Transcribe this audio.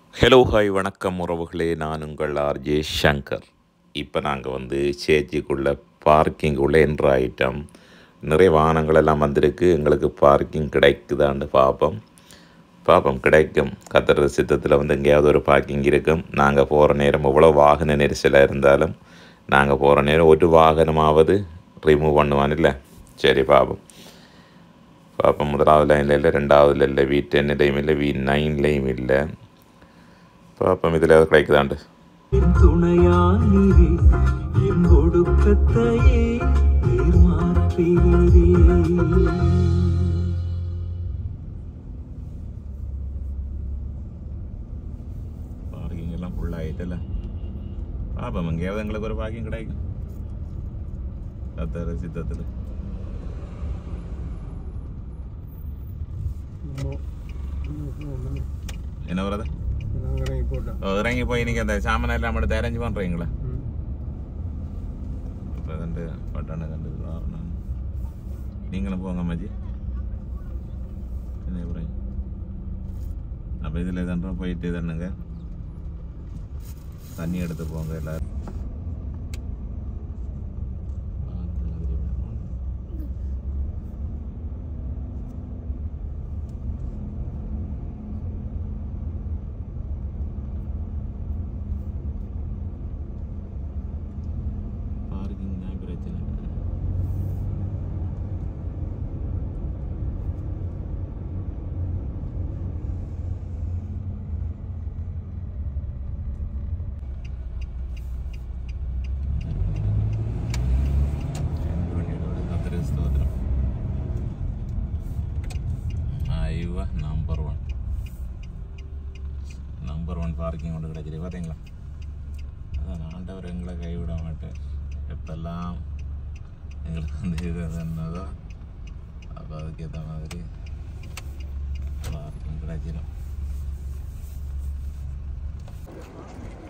hello hi வணக்கம் உறவுகளே நான் உங்கள் ஆர்ஜே சங்கர் இப்போ நாங்கள் வந்து சேச்சிக்குள்ள பார்க்கிங் உள்ள என்ற ஐட்டம் நிறைய வாகனங்கள் எல்லாம் வந்திருக்கு எங்களுக்கு பார்க்கிங் கிடைக்குதான்னு பார்ப்போம் பார்ப்போம் கிடைக்கும் கத்துற சித்தத்தில் வந்து எங்கேயாவது ஒரு பார்க்கிங் இருக்கும் நாங்கள் போகிற நேரம் எவ்வளோ வாகன நெரிசலாக இருந்தாலும் நாங்கள் போகிற நேரம் ஒரு வாகனமாவது ரிமூவ் பண்ணுவான் இல்லை சரி பார்ப்போம் பார்ப்போம் முதலாவது லைனில் இல்லை ரெண்டாவதுல இல்லை வி டென்னிலையும் இல்லை வி நைன்லேயும் இல்லை பார்ப்போம் இதில் கிடைக்குதாண்டு என் துணையானீரே என் ஒடுக்கத்தையே நீர் மாற்றினீரே பார்க்கிங் எல்லாம் ஃபுல்லாகிட்டல பார்ப்போம் எங்கேயாவது எங்களுக்கு ஒரு பார்க்கிங் கிடைக்கும் கத்தர சித்தத்தில் என்ன வருது ஓ, இறங்கி போய் நீங்கள் அந்த சாமான் எல்லாம் எடுத்து அரேஞ்ச் பண்ணுறீங்களா இப்போ கண்டு பட்டான கண்டு நான் நீங்களும் போங்க மஜி என்ன அப்புறம் அப்போ இதில் தானே போயிட்டு தானுங்க தண்ணி எடுத்து போங்க எல்லாரும் பார்க்கிங் தான் பிரச்சனை ஐவா number one number one parking கொண்டு கிடைச்சிருக்கு பார்த்தீங்களா அதான் ஆண்டவர் எங்களை கைவிட மாட்டேன் எப்பெல்லாம் எங்களுக்கு வந்து இது என்னதோ அப்போ அதுக்கேற்ற மாதிரி பார்க்கிங் கிடைச்சிடும்